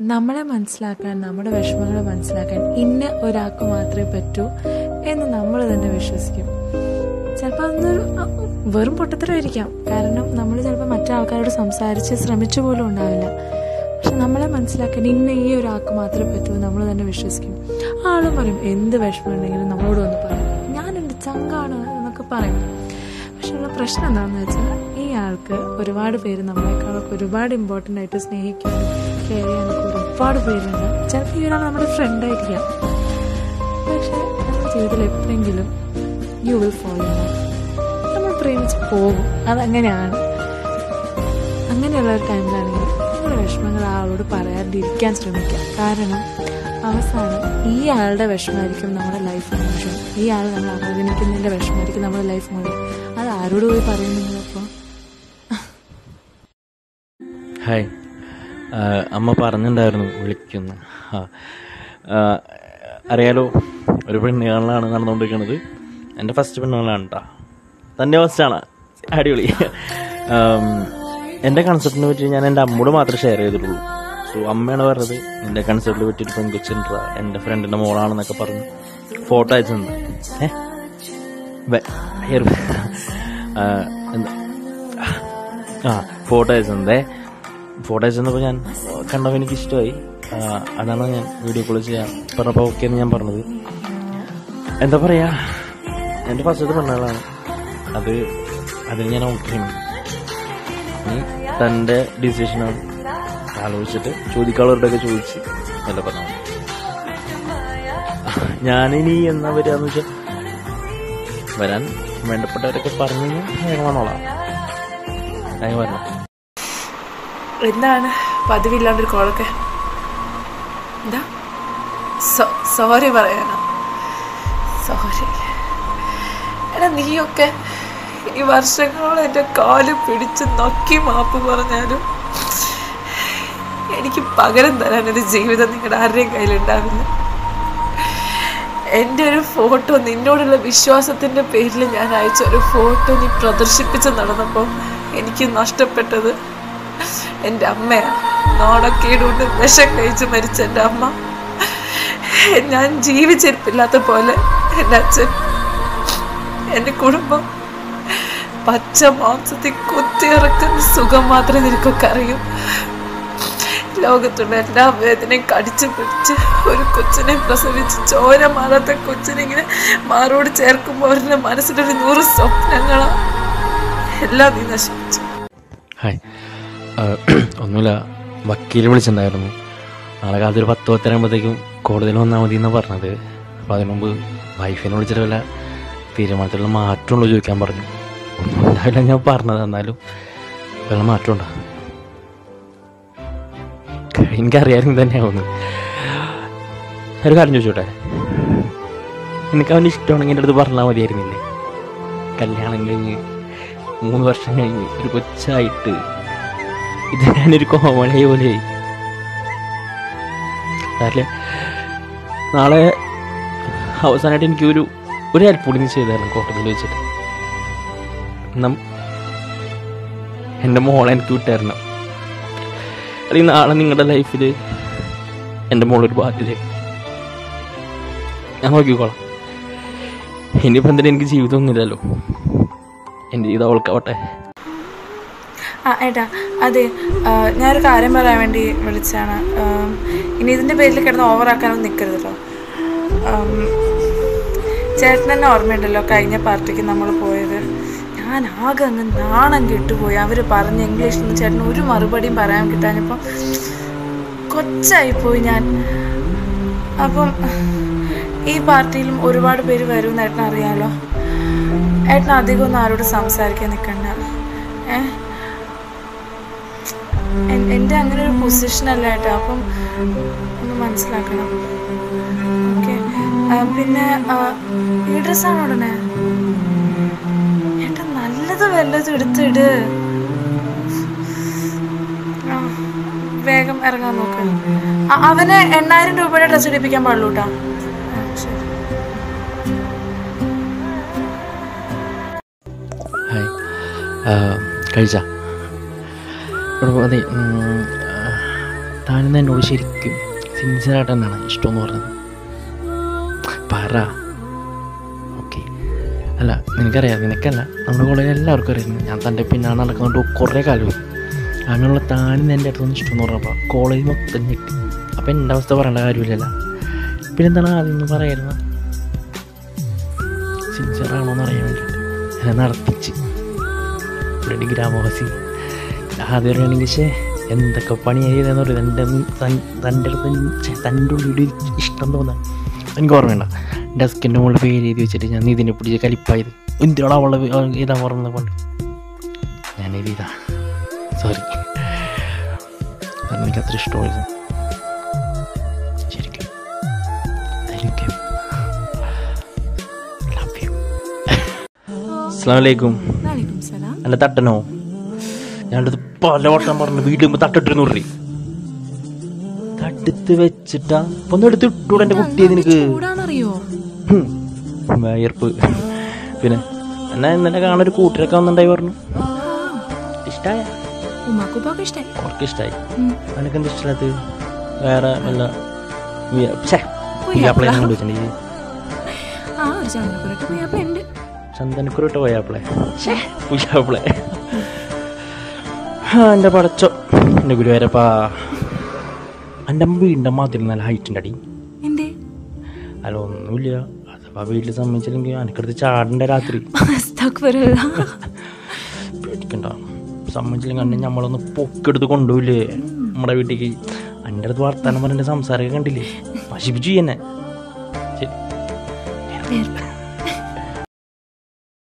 നമ്മളെ മനസ്സിലാക്കാൻ നമ്മുടെ വിഷമങ്ങൾ മനസ്സിലാക്കാൻ ഇന്ന ഒരാൾക്ക് മാത്രമേ പറ്റൂ എന്ന് നമ്മൾ തന്നെ വിശ്വസിക്കും ചിലപ്പോൾ അതൊന്നൊരു അ, വെറും പൊട്ടത്തരമായിരിക്കാം കാരണം നമ്മൾ ചിലപ്പോൾ മറ്റാൾക്കാരോട് സംസാരിച്ച് ശ്രമിച്ചു പോലും ഉണ്ടാവില്ല പക്ഷെ നമ്മളെ മനസ്സിലാക്കാൻ ഇന്ന ഈ ഒരാൾക്ക് മാത്രമേ പറ്റൂ നമ്മൾ തന്നെ വിശ്വസിക്കും ആളും പറയും എന്ത് വിഷമമുണ്ടെങ്കിലും നമ്മളോട് വന്ന് പറയും ഞാൻ എൻ്റെ ചങ്കാണ് എന്നൊക്കെ പറയും പക്ഷെ ഉള്ള പ്രശ്നം എന്താണെന്ന് വെച്ചാൽ ഈ ആൾക്ക് ഒരുപാട് പേര് നമ്മളെക്കാളൊക്കെ ഒരുപാട് ഇമ്പോർട്ടൻ്റ് ആയിട്ട് സ്നേഹിക്കാനും കെയർ ചെയ്യാനൊക്കെ ഒരുപാട് പേരുണ്ട് ചിലപ്പോൾ ഈ ഒരാൾ നമ്മുടെ ഫ്രണ്ടായിരിക്കാം പക്ഷെ നമ്മുടെ ജീവിതത്തിൽ എപ്പോഴെങ്കിലും യു വിൽ ഫോളോ നമ്മൾ പ്രേമിച്ച് പോകും അതങ്ങനെയാണ് അങ്ങനെയുള്ള ഒരു ടൈമിലാണെങ്കിൽ നിങ്ങളുടെ വിഷമങ്ങൾ ആ ആളോട് പറയാതിരിക്കാൻ ശ്രമിക്കുക കാരണം അവസാനം ഈ ആളുടെ വിഷമമായിരിക്കും നമ്മുടെ ലൈഫ് മുഴുവൻ ഈ ആൾ നമ്മൾ അവഗണിക്കുന്നതിൻ്റെ വിഷമമായിരിക്കും നമ്മുടെ ലൈഫ് മുഴുവൻ അത് ആരോട് പോയി പറയും നിങ്ങളപ്പോൾ ഹായ് ആ, അമ്മ പറഞ്ഞിട്ടുണ്ടായിരുന്നു വിളിക്കുന്നു ആ ആ, അറിയാലോ ഒരു പെണ്ണുകളിലാണ് നടന്നുകൊണ്ടിരിക്കുന്നത് എൻ്റെ ഫസ്റ്റ് പെണ്ണുകളാണ് കേട്ടോ തൻ്റെ ഫസ്റ്റാണ് അടിപൊളി ആം, എൻ്റെ കൺസെപ്റ്റിനെ പറ്റി ഞാൻ എൻ്റെ അമ്മയോട് മാത്രമേ ഷെയർ ചെയ്തിട്ടുള്ളൂ സോ അമ്മയാണ് പറഞ്ഞത് എൻ്റെ കൺസെപ്റ്റിനെ പറ്റിയിട്ട് പെൺകൊച്ചുണ്ടാ എൻ്റെ ഫ്രണ്ടിൻ്റെ മോളാണെന്നൊക്കെ പറഞ്ഞു ഫോട്ടോ അയച്ചു തന്നെ ഏ വെ- ഹെയർ ആ, എന്താ ആ ഫോട്ടോ അയച്ചതേ ഫോട്ടോ അയച്ചപ്പോൾ ഞാൻ കണ്ടപ്പോൾ എനിക്ക് ഇഷ്ടമായി ആ, അതാണ് ഞാൻ വീഡിയോ കോൾ ചെയ്യാൻ പറഞ്ഞപ്പോൾ ഓക്കെ എന്ന് ഞാൻ പറഞ്ഞത് എന്താ പറയാ എൻ്റെ ഫസ്റ്റത്തെ പെണ്ണുകളാണ് അത് അതിന് ഞാൻ ഓക്കെയാണ് ഇനി തൻ്റെ ഡിസിഷനാണ് ആലോചിച്ചിട്ട് ചോദിക്കാനുള്ളവരുടെയൊക്കെ ചോദിച്ച് അല്ല പറഞ്ഞു ഞാനിനി എന്നാ വരികയെന്ന് വെച്ചാൽ വരാൻ വേണ്ടപ്പെട്ടവരൊക്കെ പറഞ്ഞു കഴിഞ്ഞാൽ വേഗം വന്നോളാം വേഗം വരണം എന്താണ് പതിവില്ലാണ്ടൊരു കോളൊക്കെ എന്താ സോറി പറയാനോ സോറി എടാ നീയൊക്കെ ഈ വർഷങ്ങളോളം എൻ്റെ കാല് പിടിച്ച് നക്കി മാപ്പ് പറഞ്ഞാലും എനിക്ക് പകരം തരാൻ ഒരു ജീവിതം നിങ്ങളുടെ ആരുടെയും കയ്യിലുണ്ടാവില്ല എൻ്റെ ഒരു ഫോട്ടോ നിന്നോടുള്ള വിശ്വാസത്തിൻ്റെ പേരിൽ ഞാൻ അയച്ച ഒരു ഫോട്ടോ നീ പ്രദർശിപ്പിച്ച് നടന്നപ്പോൾ എനിക്ക് നഷ്ടപ്പെട്ടത് എൻ്റെ അമ്മയാണ് നാണക്കേടുകൊണ്ട് വിഷം കഴിച്ച് മരിച്ച എൻ്റെ അമ്മ ഞാൻ ജീവിച്ചിരിപ്പില്ലാത്ത പോലെ എൻ്റെ അച്ഛൻ എൻ്റെ കുടുംബം പച്ച മാംസത്തിൽ കുത്തിയിറക്കുന്ന സുഖം മാത്രമേ നിനക്കൊക്കെ അറിയൂ ലോകത്തുള്ള എല്ലാ വേദനയും കടിച്ചു പിടിച്ച് ഒരു കൊച്ചിനെ പ്രസവിച്ച് ചോര മാറാത്ത കൊച്ചിനെ ഇങ്ങനെ മാറോട് ചേർക്കുമ്പോൾ അവരുടെ മനസ്സിലൊരു നൂറ് സ്വപ്നങ്ങളാണ് എല്ലാം നീ നശിപ്പിച്ചു ഹായ് ആ, ഒന്നുമില്ല വക്കീൽ വിളിച്ചിട്ടുണ്ടായിരുന്നു നാളെ കാലത്ത് ഒരു പത്ത് പത്തരയാകുമ്പോഴത്തേക്കും കോടതിയിൽ വന്നാൽ മതി എന്നാണ് പറഞ്ഞത് അപ്പോൾ അതിന് മുമ്പ് വൈഫിനെ വിളിച്ചിട്ട് വല്ല തീരുമാനത്തിലുള്ള മാറ്റമുള്ളൂ ചോദിക്കാൻ പറഞ്ഞു ഒന്നും ഉണ്ടാവില്ല ഞാൻ പറഞ്ഞത് എന്നാലും വല്ല മാറ്റമുണ്ടോ എനിക്കറിയാമെങ്കിൽ തന്നെയാവുന്നു ഒരു കാര്യം ചോദിച്ചോട്ടെ എനിക്ക് അവന് ഇഷ്ടമാണെങ്കിൽ എൻ്റെ അടുത്ത് പറഞ്ഞാൽ മതിയായിരുന്നില്ലേ കല്യാണം കഴിഞ്ഞ് മൂന്ന് വർഷം കഴിഞ്ഞ് ഒരു കൊച്ചായിട്ട് ഇത് ഞാനൊരു കോമളി പോലെ കാരണം നാളെ അവസാനമായിട്ട് എനിക്ക് ഒരു ഒരു ഹെൽപ്പ് കൂടി നീ ചെയ്തായിരുന്നു കോട്ടയിൽ വെച്ചിട്ട് നം എൻ്റെ മോളെ എനിക്ക് വിട്ടായിരുന്നു അല്ലെങ്കിൽ നാളെ നിങ്ങളുടെ ലൈഫിൽ എൻ്റെ മോളൊരു ബാധ്യത ഞാൻ നോക്കിക്കോളാം ഇനിയിപ്പോൾ എന്തിനാ എനിക്ക് ജീവിതമൊന്നുമില്ലല്ലോ എൻ്റെ ജീവിതം അവൾക്കാവട്ടെ ആ ഏട്ടാ അതെ ആ, ഞാനൊരു കാര്യം പറയാൻ വേണ്ടി വിളിച്ചാണ് ഇനി ഇതിൻ്റെ പേരിൽ കിടന്ന് ഓവറാക്കാനൊന്നും നിൽക്കരുത് കേട്ടോ ചേട്ടൻ തന്നെ ഓർമ്മയുണ്ടല്ലോ കഴിഞ്ഞ പാർട്ടിക്ക് നമ്മൾ പോയത് ഞാൻ ആകെ അങ്ങ് നാണം കെട്ടുപോയി അവർ പറഞ്ഞ ഇംഗ്ലീഷിൽ ചേട്ടന് ഒരു മറുപടിയും പറയാൻ കിട്ടാനിപ്പം കൊച്ചായിപ്പോയി ഞാൻ അപ്പം ഈ പാർട്ടിയിലും ഒരുപാട് പേര് വരുമെന്ന് ഏട്ടൻ അറിയാലോ ഏട്ടൻ അധികം ഒന്നും ആരോട് സംസാരിക്കാൻ നിൽക്കണ്ട ഏഹ് എൻ- എൻ്റെ അങ്ങനെ ഒരു പൊസിഷൻ അല്ല ഏട്ടാ അപ്പം ഒന്ന് മനസ്സിലാക്കണം ഓക്കെ പിന്നെ ആ, ഈ ഡ്രസ്സാണ് ഉടനെ ഏട്ടാ നല്ലത് വല്ലതും എടുത്തിട് ആ, വേഗം ഇറങ്ങാൻ നോക്ക് ആ, അവന് എണ്ണായിരം രൂപയുടെ ഡ്രസ്സ് ഇടിപ്പിക്കാൻ പാടുള്ളൂ കേട്ടോ ആ, ശരി ഹായ് ആ, കഴിച്ചാ ഇവിടെ അതെ ഉം, ആ, താനെന്ന് എന്നോട് ശരിക്കും സിൻസിയറായിട്ട് തന്നെയാണ് ഇഷ്ടമെന്ന് പറഞ്ഞത് പറ ഓക്കെ അല്ല നിനക്കറിയാം നിനക്കല്ല നമ്മുടെ കോളേജിൽ എല്ലാവർക്കും അറിയുന്നു ഞാൻ തൻ്റെ പിന്നാണ് നടക്കുന്നുണ്ട് കുറേ കാലമായി അങ്ങനെയുള്ള താനും എൻ്റെ അടുത്തൊന്നും ഇഷ്ടമെന്ന് പറഞ്ഞപ്പോൾ കോളേജ് മൊത്തം ഞെട്ടി അപ്പം എൻ്റെ അവസ്ഥ പറയേണ്ട കാര്യമില്ലല്ലോ പിന്നെന്താണ് ആദ്യം ഒന്ന് പറയായിരുന്നു സിൻസിയറാണോ എന്ന് അറിയാൻ വേണ്ടിയിട്ട് എന്നെ നടത്തിച്ച് ഇവിടെ ഗ്രാമവാസി ആദ്യം പറയുകയാണെങ്കിൽ ശേ എന്തൊക്കെ പണിയായി ചെയ്തതെന്ന് പറയും എൻ്റെ തൻ്റെ അടുത്ത് ഛെ, തൻ്റെ ഉള്ളിൽ ഇഷ്ടം തോന്നാൻ എനിക്ക് ഓർമ്മയുണ്ട ഡെസ്കിൻ്റെ മുകളിൽ പേര് എഴുതി വെച്ചിട്ട് ഞാൻ ഇതിനെ പിടിച്ച് കലിപ്പായത് എന്തിനാണ് അവളെ ഇതാ പറഞ്ഞത് കൊണ്ട് ഞാൻ എഴുതിയതാ സോറി കാരണം എനിക്ക് അത്ര ഇഷ്ടമായിരുന്നു ശരിക്കും താങ്ക് യു ലവ് യു അസ്സാം വലൈക്കും വാലിക്കും സലാം അല്ല തട്ടനോ ഞാനത് പല വട്ടം പറഞ്ഞു വീട്ടിൽ തട്ടിട്ടിരുന്നു പറയും തടുത്ത് വെച്ചിട്ടാ അപ്പൊ ഒന്ന് എടുത്ത് ഇട്ടൂടെ എന്റെ കുട്ടിയെ നിനക്ക് ചൂടാന്നറിയോ ഹും. വയർപ്പ് പിന്നെ എന്നാ ഇന്നലെ കാണാൻ ഒരു കൂട്ടരൊക്കെ വന്നിണ്ടായി പറഞ്ഞു ഇഷ്ടായ ഉമ്മാക്കുപ്പൊക്കെ ഇഷ്ടായി അവർക്ക് ഇഷ്ടായി ഉം. നിനക്ക് എന്താ ഇഷ്ടമില്ലാത്തത് വേറെ വല്ല പുയ്യാപ്ല. പുയ്യാപ്പിളെ കണ്ടു വെച്ചിട്ടുണ്ടെങ്കിൽ ആ ഒരു ചന്ദ്രപുരട്ട് പോയപ്പോ ഉണ്ട് ചന്ദനക്കുരുട്ട് പോയാപ്പിളെ പുയ്യാപ്പിളെ ആ എൻ്റെ പടച്ചോ എൻ്റെ ഗുരുവാരപ്പാ എൻ്റെ അമ്മ വീടിൻ്റെ മതിൽ നല്ല ഹൈറ്റിൻ്റെ അടി എന്തേ അല്ല ഒന്നുമില്ല അഥവാ വീട്ടിൽ സമ്മതിച്ചില്ലെങ്കിൽ എനിക്കടുത്ത് ചാടണ്ട രാത്രി അസ്തഗ്ഫിറുല്ല. പേടിക്കണ്ട സമ്മതിച്ചില്ലെങ്കിൽ അന്നെ നമ്മളൊന്ന് പൊക്കെടുത്ത് കൊണ്ടുപോയില്ലേ നമ്മുടെ വീട്ടിലേക്ക് എൻ്റെ അടുത്ത് വർത്താനം പറഞ്ഞ സംസാരമൊക്കെ കണ്ടില്ലേ നശിപ്പിച്ചു എന്നെ